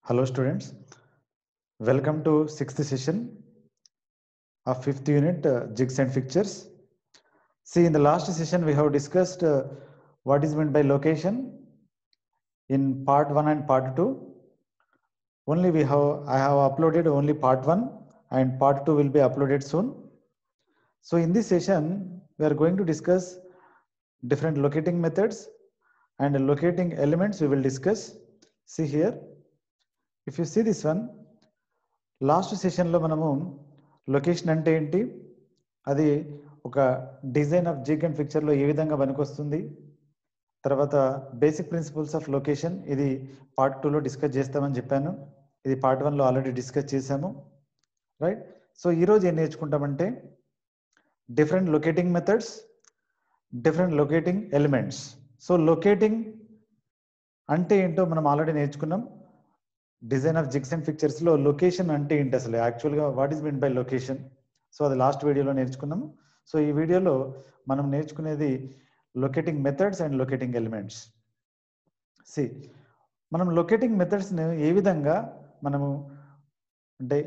Hello students, welcome to sixth session of fifth unit uh, jigs and fixtures. See in the last session we have discussed uh, what is meant by location in part 1 and part 2. Only we have I have uploaded only part 1 and part 2 will be uploaded soon. So in this session we are going to discuss different locating methods and locating elements we will discuss. See here if you see this one last సెషన్లో మనము location అంటే ఏంటి అది ఒక design of zig and పిక్చర్లో ఏ విధంగా పనికొస్తుంది తర్వాత బేసిక్ ప్రిన్సిపల్స్ ఆఫ్ లొకేషన్ ఇది పార్ట్ టూలో డిస్కస్ చేస్తామని చెప్పాను ఇది పార్ట్ వన్లో ఆల్రెడీ డిస్కస్ చేశాము రైట్ సో ఈరోజు ఏం నేర్చుకుంటామంటే different locating methods different locating elements so locating అంటే ఏంటో మనం ఆల్రెడీ నేర్చుకున్నాం design of jigs and pictures లో లొకేషన్ అంటే ఏంటి అసలు యాక్చువల్గా what is mean by location so అది లాస్ట్ వీడియోలో నేర్చుకున్నాము సో ఈ వీడియోలో మనం నేర్చుకునేది locating methods and locating elements C మనం లొకేటింగ్ మెథడ్స్ని ఏ విధంగా మనము అంటే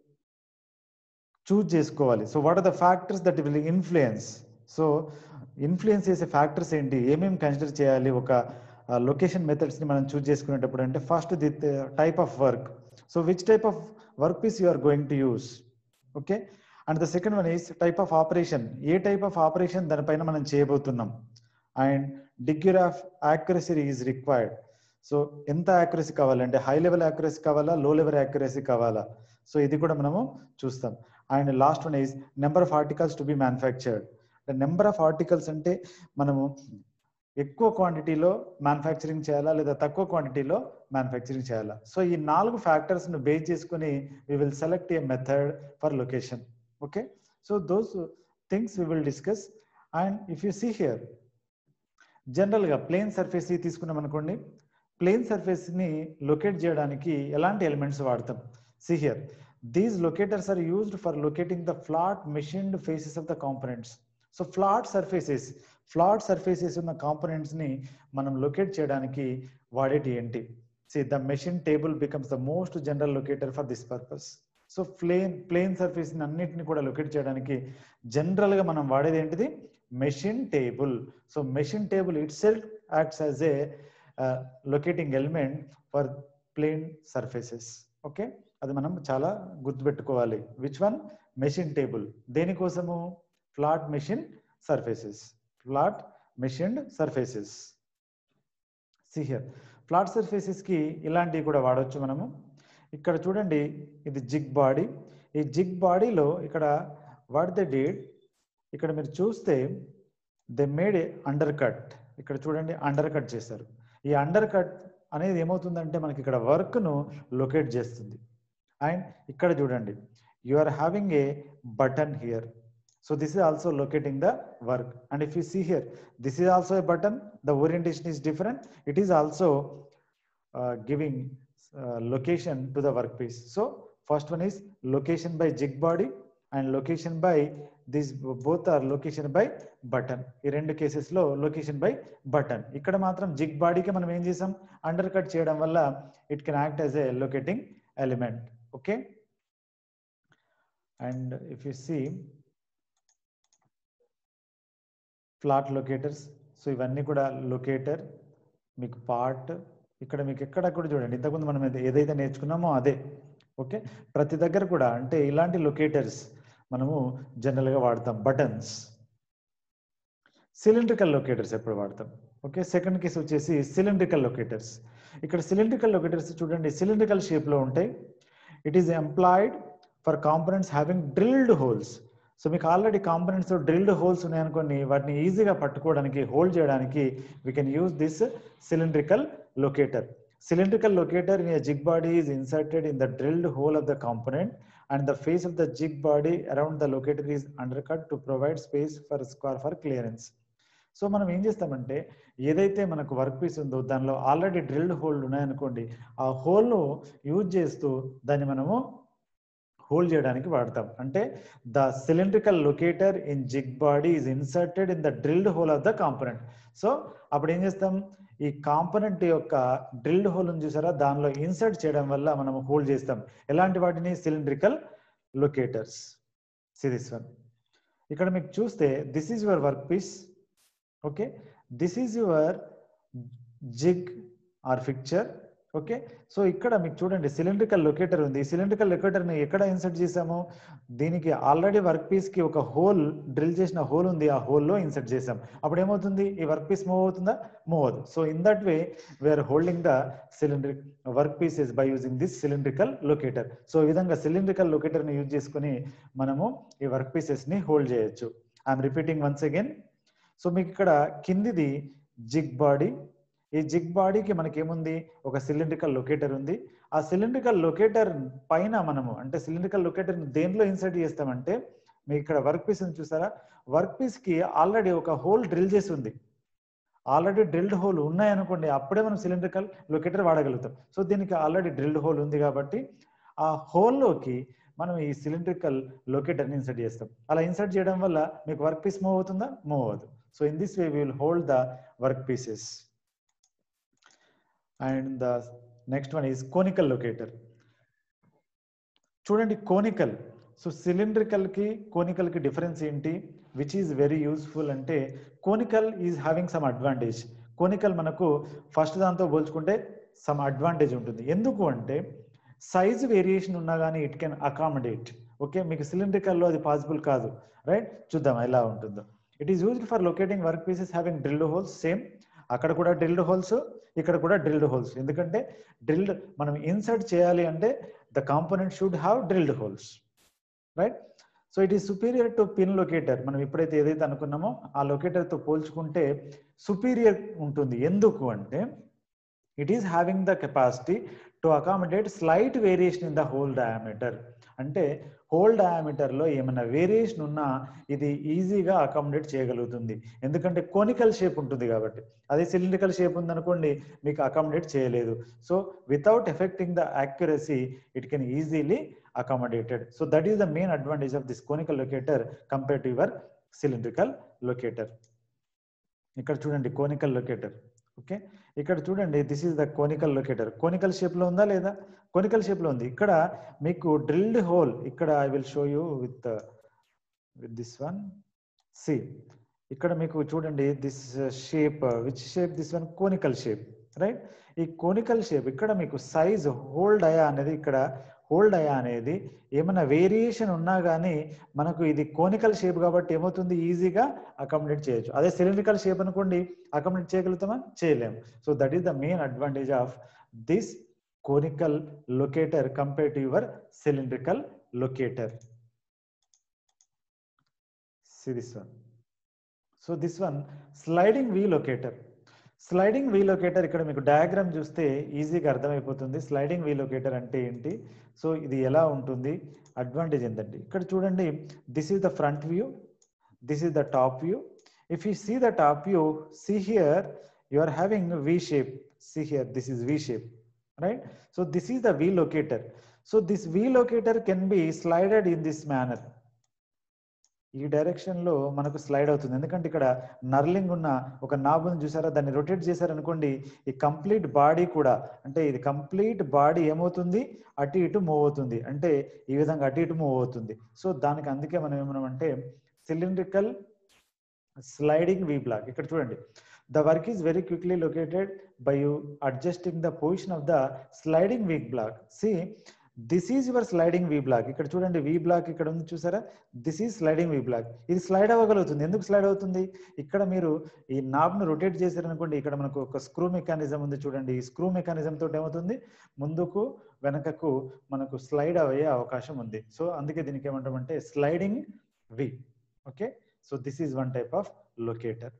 చూజ్ చేసుకోవాలి so what are the factors that will influence so influence చేసే ఫ్యాక్టర్స్ ఏంటి ఏమేమి కన్సిడర్ చేయాలి ఒక లొకేషన్ మెథడ్స్ ని మనం చూస్ చేసుకునేటప్పుడు అంటే first the type of work so which type of work piece you are going to use okay and the second one is type of operation ఏ టైప్ ఆఫ్ ఆపరేషన్ దానిపైన మనం చేయబోతున్నాం and degree of accuracy is required so ఎంత accuracy కావాలంటే high level accuracy కావాలా low level accuracy కావాలా so ఇది కూడా మనము చూస్తాం and last one is number of articles to be manufactured number of articles అంటే మనము ఎక్కువ క్వాంటిటీలో మ్యానుఫ్యాక్చరింగ్ చేయాలా లేదా తక్కువ క్వాంటిటీలో మ్యానుఫ్యాక్చరింగ్ చేయాలా సో ఈ నాలుగు ఫ్యాక్టర్స్ ను బేస్ చేసుకుని we will select a method for location okay so those things we will discuss and if you see here general గా ప్లేన్ సర్ఫేస్ తీసుకున్నాం అనుకోండి ప్లేన్ సర్ఫేస్ ని లొకేట్ చేయడానికి ఎలాంటి ఎలిమెంట్స్ వాడతాం see here these locators are used for locating the flat machined faces of the components so flat surfaces flat surfaces ఉన్న components ని మనం లొకేట్ చేయడానికి వాడేటి ఏంటి see the machine table becomes the most general locator for this purpose so plane plane surface అన్నిటిని కూడా లొకేట్ చేయడానికి జనరల్ గా మనం వాడేది ఏంటిది machine table so machine table itself acts as a locating element for plane surfaces okay అది మనం చాలా గుర్తుపెట్టుకోవాలి విచ్ వన్ మెషిన్ టేబుల్ దేనికోసము flat machine surfaces flat machined surfaces see here flat surfaces కి ఇలాంటివి కూడా వాడవచ్చు మనము ఇక్కడ చూడండి ఇది జిగ్ బాడీ ఈ జిగ్ బాడీలో ఇక్కడ వాట్ ద డేట్ ఇక్కడ మీరు చూస్తే దే మేడ్ అండర్ కట్ ఇక్కడ చూడండి అండర్ కట్ చేశారు ఈ అండర్ కట్ అనేది ఏమవుతుందంటే మనకి ఇక్కడ వర్క్ ను లొకేట్ చేస్తుంది అండ్ ఇక్కడ చూడండి you are having a button here So this is also locating the work. And if you see here, this is also a button. The orientation is different. It is also uh, giving uh, location to the workpiece. So first one is location by jig body and location by these both are location by button. ఈ రెండు cases లో location by button ఇక్కడ మాత్రం zig బాడీకి మనం ఏం చేసాం under undercut చేయడం వల్ల it can act as a locating element okay and if you see flat locators so ఇవన్నీ కూడా లొకేటర్ మీకు పార్ట్ ఇక్కడ మీకు ఎక్కడ కూడా చూడండి ఇంతకుముందు మనం ఏదైతే నేర్చుకున్నామో అదే ఓకే ప్రతి దగ్గర కూడా అంటే ఇలాంటి లొకేటర్స్ మనము జనరల్గా వాడతాం బటన్స్ సిలిండ్రికల్ లొకేటర్స్ ఎప్పుడు వాడతాం ఓకే సెకండ్ కేసు వచ్చేసి సిలిండ్రికల్ లొకేటర్స్ ఇక్కడ సిలిండ్రికల్ లొకేటర్స్ చూడండి సిలిండ్రికల్ షేప్లో ఉంటాయి it is employed for components having drilled holes so మీకు ఆల్రెడీ కాంపనెంట్స్ డ్రిల్డ్ హోల్స్ ఉన్నాయనుకోండి వాటిని ఈజీగా పట్టుకోవడానికి హోల్డ్ చేయడానికి we can use this cylindrical locator cylindrical locator in jig body is inserted in the drilled hole of the component and the face of the jig body around the locator is under cut to provide space for స్క్వార్ for clearance so మనం ఏం చేస్తామంటే ఏదైతే మనకు work piece ఉందో దానిలో already drilled hole ఉన్నాయనుకోండి ఆ హోల్ను యూజ్ చేస్తూ దాన్ని మనము హోల్డ్ చేయడానికి వాడతాం అంటే the cylindrical locator in jig body is inserted in the drilled hole of the component so అప్పుడు ఏం చేస్తాం ఈ కాంపనెంట్ యొక్క డ్రిల్డ్ హోల్ చూసారా దానిలో ఇన్సర్ట్ చేయడం వల్ల మనం హోల్డ్ చేస్తాం ఎలాంటి వాటిని సిలిండ్రికల్ లొకేటర్స్ సిరీస్ వన్ ఇక్కడ మీకు చూస్తే this is your work piece okay this is your jig or fixture okay so ఇక్కడ మీకు చూడండి సిలిండ్రికల్ లొకేటర్ ఉంది ఈ సిలిండ్రికల్ లొకేటర్ని ఎక్కడ ఇన్సర్ట్ చేసాము దీనికి ఆల్రెడీ వర్క్ పీస్కి ఒక హోల్ డ్రిల్ చేసిన హోల్ ఉంది ఆ హోల్లో ఇన్సర్ట్ చేసాం అప్పుడు ఏమవుతుంది ఈ వర్క్ పీస్ మూవ్ అవుతుందా మూవ్ అవుతుంది so in that way we are holding the cylindric work pieces by using this cylindrical locator so ఈ విధంగా సిలిండ్రికల్ లొకేటర్ని యూజ్ చేసుకుని మనము ఈ వర్క్ పీసెస్ని హోల్డ్ చేయొచ్చు I'm repeating once again so మీకు ఇక్కడ కిందిది జిగ్ బాడీ ఈ జిగ్ బాడీకి మనకి ఏముంది ఒక సిలిండ్రికల్ లొకేటర్ ఉంది ఆ సిలిండ్రికల్ లొకేటర్ పైన మనము అంటే సిలిండ్రికల్ లొకేటర్ దేంట్లో ఇన్సర్ట్ చేస్తామంటే మీకు ఇక్కడ వర్క్ పీస్ చూసారా వర్క్ పీస్ కి ఆల్రెడీ ఒక హోల్ డ్రిల్ చేసి ఉంది ఆల్రెడీ డ్రిల్డ్ హోల్ ఉన్నాయనుకోండి అప్పుడే మనం సిలిండ్రికల్ లొకేటర్ వాడగలుగుతాం సో దీనికి ఆల్రెడీ డ్రిల్డ్ హోల్ ఉంది కాబట్టి ఆ హోల్లోకి మనం ఈ సిలిండ్రికల్ లొకేటర్ని ఇన్సర్ట్ చేస్తాం అలా ఇన్సర్ట్ చేయడం వల్ల మీకు వర్క్ పీస్ మూవ్ అవుతుందా మూవ్ అవ్వదు so in this way will hold the work pieces and the next one is conical locator చూడండి కోనికల్ సో సిలిండ్రికల్ కి కోనికల్ కి డిఫరెన్స్ ఏంటి విచ్ ఈజ్ వెరీ యూస్ఫుల్ అంటే conical is having some advantage conical మనకు first దాంతో పోల్చుకుంటే some advantage ఉంటుంది ఎందుకు అంటే సైజ్ వేరియేషన్ ఉన్నా కానీ ఇట్ కెన్ అకామిడేట్ ఓకే మీకు సిలిండ్రికల్లో అది పాసిబుల్ కాదు రైట్ చూద్దాం ఎలా ఉంటుందో it is used for locating work pieces having drilled holes same అక్కడ కూడా డ్రిల్డ్ హోల్స్ ఇక్కడ కూడా డ్రిల్డ్ హోల్స్ ఎందుకంటే డ్రిల్డ్ మనం ఇన్సర్ట్ చేయాలి అంటే the component should have drilled holes right so it is superior to pin locator మనం ఎప్పుడైతే ఏదైతే అనుకున్నామో ఆ లొకేటర్తో పోల్చుకుంటే సుపీరియర్ ఉంటుంది ఎందుకు అంటే it is having the capacity to accommodate slight variation in the hole diameter అంటే హోల్ డయామీటర్లో ఏమైనా వేరియేషన్ ఉన్నా ఇది ఈజీగా అకామిడేట్ చేయగలుగుతుంది ఎందుకంటే కోనికల్ షేప్ ఉంటుంది కాబట్టి అదే సిలిండ్రికల్ షేప్ ఉందనుకోండి మీకు అకామిడేట్ చేయలేదు so without affecting the accuracy it can easily accommodated so that is the main advantage of this conical locator compare to your cylindrical locator ఇక్కడ చూడండి కోనికల్ లొకేటర్ ఓకే ఇక్కడ చూడండి this is the conical locator conical shape లో ఉందా లేదా conical shape లో ఉంది ఇక్కడ మీకు డ్రిల్డ్ హోల్ ఇక్కడ I will show you with with this one see ఇక్కడ మీకు చూడండి this shape which shape this one conical shape right ఈ కోనికల్ షేప్ ఇక్కడ మీకు సైజ్ హోల్డ్ అయా అనేది ఇక్కడ హోల్డ్ అయా అనేది ఏమైనా వేరియేషన్ ఉన్నా కానీ మనకు ఇది కోనికల్ షేప్ కాబట్టి ఏమవుతుంది ఈజీగా అకామిడేట్ చేయొచ్చు అదే సిలిండ్రికల్ షేప్ అనుకోండి అకామిడేట్ చేయగలుగుతామా చేయలేము so that is the main advantage of this conical locator compare to your cylindrical locator see this one so this one sliding v locator sliding V locator ఇక్కడ మీకు diagram చూస్తే ఈజీగా అర్థమైపోతుంది sliding V locator అంటే ఏంటి so ఇది ఎలా ఉంటుంది అడ్వాంటేజ్ ఏంటంటే ఇక్కడ చూడండి this is the front view this is the top view if you see the top view see here you are having V shape see here this is V shape right so this is the V locator so this V locator can be slided in this manner ఈ direction లో మనకు slide అవుతుంది ఎందుకంటే ఇక్కడ knurling ఉన్న ఒక నాబుని చూసారా దాన్ని రొటేట్ చేశారనుకోండి ఈ కంప్లీట్ బాడీ కూడా అంటే ఇది కంప్లీట్ బాడీ ఏమవుతుంది అటు ఇటు మూవ్ అవుతుంది అంటే ఈ విధంగా అటు ఇటు మూవ్ అవుతుంది సో దానికి అందుకే మనం ఏమన్నామంటే సిలిండ్రికల్ స్లైడింగ్ వీ బ్లాక్ ఇక్కడ చూడండి the work is very quickly located by you adjusting the position of the sliding V block see this is your sliding V block ఇక్కడ చూడండి వీ బ్లాక్ ఇక్కడ ఉంది చూసారా this is sliding V block ఇది slide అవ్వగలుగుతుంది ఎందుకు slide అవుతుంది ఇక్కడ మీరు ఈ నాబ్ను రొటేట్ చేశారనుకోండి ఇక్కడ మనకు ఒక స్క్రూ మెకానిజం ఉంది చూడండి ఈ స్క్రూ మెకానిజం తోటి ఏమవుతుంది ముందుకు వెనకకు మనకు స్లైడ్ అయ్యే అవకాశం ఉంది సో అందుకే దీనికి ఏమంటామంటే sliding V okay so this is one type of locator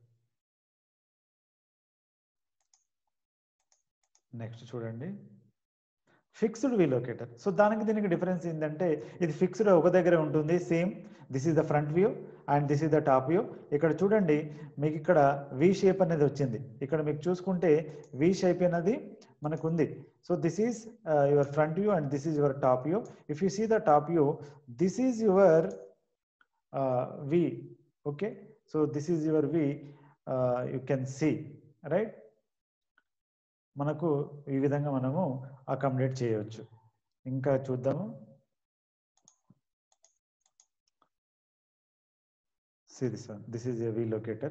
next చూడండి ఫిక్స్డ్ వీ లొకేటర్ సో దానికి దీనికి డిఫరెన్స్ ఏంటంటే ఇది ఫిక్స్డ్ ఒక దగ్గర ఉంటుంది same this is the front view and this is the top view ఇక్కడ చూడండి మీకు ఇక్కడ వి షేప్ అనేది వచ్చింది ఇక్కడ మీకు చూసుకుంటే వి షేప్ అనేది మనకు ఉంది so this is your front view and this is your top view if you see the top view this is your V okay so this is your V you can see right మనకు ఈ విధంగా మనము accommodate చేయవచ్చు ఇంకా చూద్దాము see this one this is a v locator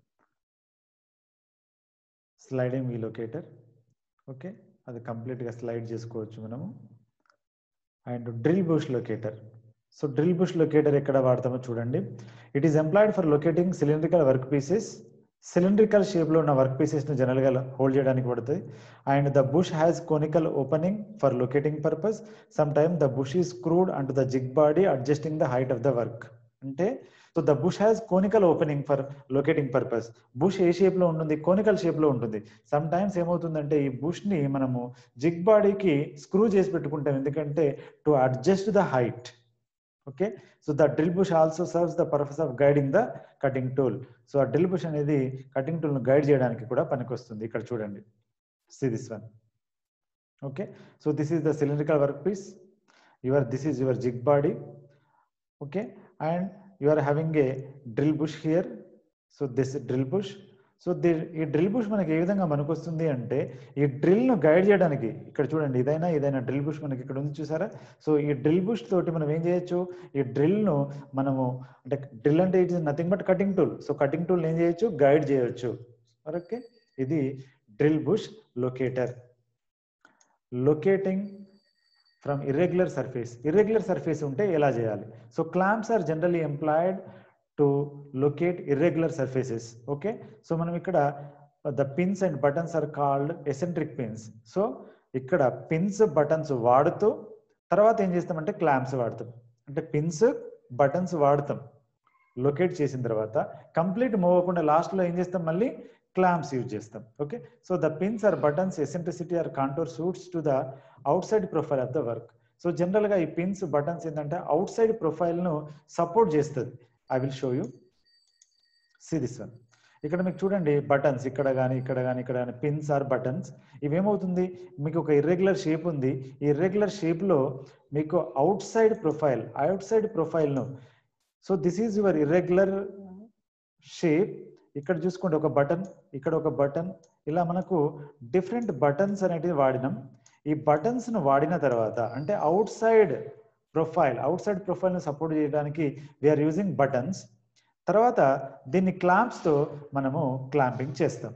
sliding V locator okay అది కంప్లీట్గా slide చేసుకోవచ్చు మనము and drill bush locator so drill bush locator ఎక్కడ వాడతామో చూడండి it is employed for locating cylindrical work pieces cylindrical షేప్లో ఉన్న వర్క్ పీసెస్ను జనరల్గా హోల్డ్ చేయడానికి పడుతుంది and the bush has conical opening for locating purpose some time the bush is crude and the jig body adjusting the height of the work అంటే so the bush has conical opening for locating purpose bush ఏ shape లో ఉంటుంది conical shape లో ఉంటుంది some times ఏమవుతుందంటే ఈ bush ని మనము జిగ్ బాడీకి స్క్రూ చేసి పెట్టుకుంటాం ఎందుకంటే to adjust the height okay so the drill bush also serves the purpose of guiding the cutting tool so ఆ డ్రిల్ బుష్ అనేది కటింగ్ టూల్ ను గైడ్ చేయడానికి కూడా పనికొస్తుంది ఇక్కడ చూడండి see this one okay so this is the cylindrical work piece your this is your jig body okay and you are having a drill bush here so this drill bush so the ఈ drill bush మనకి ఏ విధంగా మనకు వస్తుంది అంటే ఈ drill ను guide చేయడానికి ఇక్కడ చూడండి ఇదైనా ఇదైనా డ్రిల్ బుష్ మనకి ఇక్కడ ఉంది చూసారా సో ఈ డ్రిల్ బుష్ తోటి మనం ఏం చేయొచ్చు ఈ డ్రిల్ ను మనము అంటే డ్రిల్ అంటే it is nothing but cutting tool so cutting tool ఏం చేయొచ్చు గైడ్ చేయొచ్చు ఓకే ఇది drill bush locator locating from irregular surface irregular surface ఉంటే ఎలా చేయాలి so clamps are generally employed to locate irregular surfaces okay so మనం ఇక్కడ the pins and buttons are called eccentric pins so ఇక్కడ pins buttons వాడుతూ తర్వాత ఏం చేస్తామంటే క్లాంప్స్ వాడతాం అంటే పిన్స్ బటన్స్ వాడతాం లొకేట్ చేసిన తర్వాత కంప్లీట్ మూవ్ అవ్వకుండా లాస్ట్లో ఏం చేస్తాం మళ్ళీ క్లాంప్స్ యూజ్ చేస్తాం okay so the pins are buttons eccentricity or contour suits to the outside profile of the work so జనరల్గా ఈ పిన్స్ బటన్స్ ఏంటంటే అవుట్ సైడ్ ప్రొఫైల్ను సపోర్ట్ చేస్తుంది I will show you see this one ఇక్కడ మీకు చూడండి buttons ఇక్కడ కానీ ఇక్కడ కానీ ఇక్కడ కానీ పిన్స్ ఆర్ బటన్స్ ఇవేమవుతుంది మీకు ఒక ఇర్రెగ్యులర్ షేప్ ఉంది ఈ ఇర్రెగ్యులర్ షేప్లో మీకు outside profile outside ప్రొఫైల్ను so this is your irregular shape ఇక్కడ చూసుకోండి ఒక బటన్ ఇక్కడ ఒక బటన్ ఇలా మనకు డిఫరెంట్ బటన్స్ అనేటివి వాడినాం ఈ బటన్స్ ను వాడిన తర్వాత అంటే outside profile outside profile ను సపోర్ట్ చేయడానికి వీఆర్ యూజింగ్ బటన్స్ తర్వాత దీన్ని క్లాంప్స్ తో మనము క్లాంపింగ్ చేస్తాం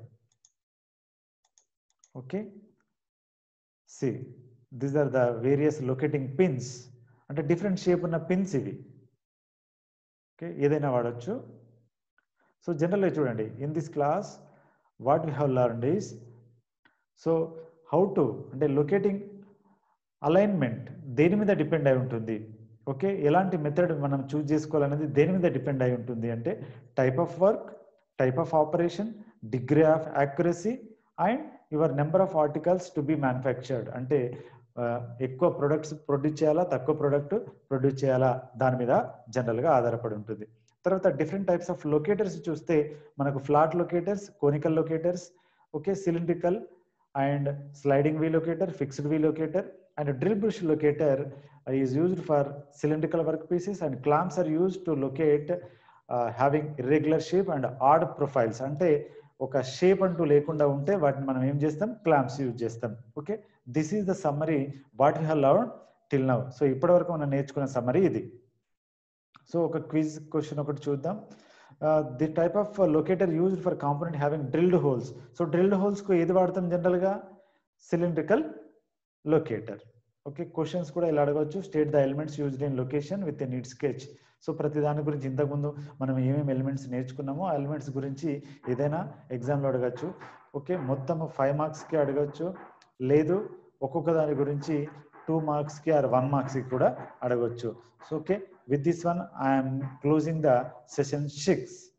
okay see these are the various locating pins అంటే డిఫరెంట్ షేప్ ఉన్న పిన్స్ ఇవి ఓకే ఏదైనా వాడచ్చు సో జనరల్గా చూడండి in this class what we have learned is so how to అంటే లొకేటింగ్ అలైన్మెంట్ దేని మీద డిపెండ్ అయి ఉంటుంది ఓకే ఎలాంటి మెథడ్ మనం చూస్ చేసుకోవాలనేది దేని మీద డిపెండ్ అయి ఉంటుంది అంటే type of work type of operation degree of accuracy and your number of articles to be manufactured అంటే ఎక్కువ ప్రొడక్ట్స్ ప్రొడ్యూస్ చేయాలా తక్కువ ప్రొడక్ట్ ప్రొడ్యూస్ చేయాలా దాని మీద జనరల్గా ఆధారపడి ఉంటుంది తర్వాత డిఫరెంట్ టైప్స్ ఆఫ్ లొకేటర్స్ చూస్తే మనకు flat locators conical locators okay cylindrical and sliding V locator fixed V locator and drill bush locator is used for cylindrical work pieces and clamps are used to locate having irregular shape and odd profiles అంటే ఒక shape అంటూ లేకుండా ఉంటే వాటిని మనం ఏం చేస్తాం clamps use చేస్తాం okay this is the summary what you have learn till now so ఇప్పటి వరకు మనం నేర్చుకున్న సమ్మరీ ఇది సో ఒక క్విజ్ క్వశ్చన్ ఒకటి చూద్దాం the type of locator used for component having drilled holes so drilled holes కు ఏది వాడతాం జనరల్ గా సిలిండ్రికల్ లొకేటర్ ఓకే క్వశ్చన్స్ కూడా ఇలా అడగవచ్చు state the elements used in location with a neat sketch so ప్రతి దాని గురించి ఇంతకుముందు మనం ఏమేమి ఎలిమెంట్స్ నేర్చుకున్నామో ఆ ఎలిమెంట్స్ గురించి ఏదైనా ఎగ్జామ్లో అడగచ్చు ఓకే మొత్తం ఫైవ్ మార్క్స్కి అడగచ్చు లేదు ఒక్కొక్క దాని గురించి టూ మార్క్స్కి ఆర్ వన్ మార్క్స్కి కూడా అడగవచ్చు so okay with this one i am closing the session 6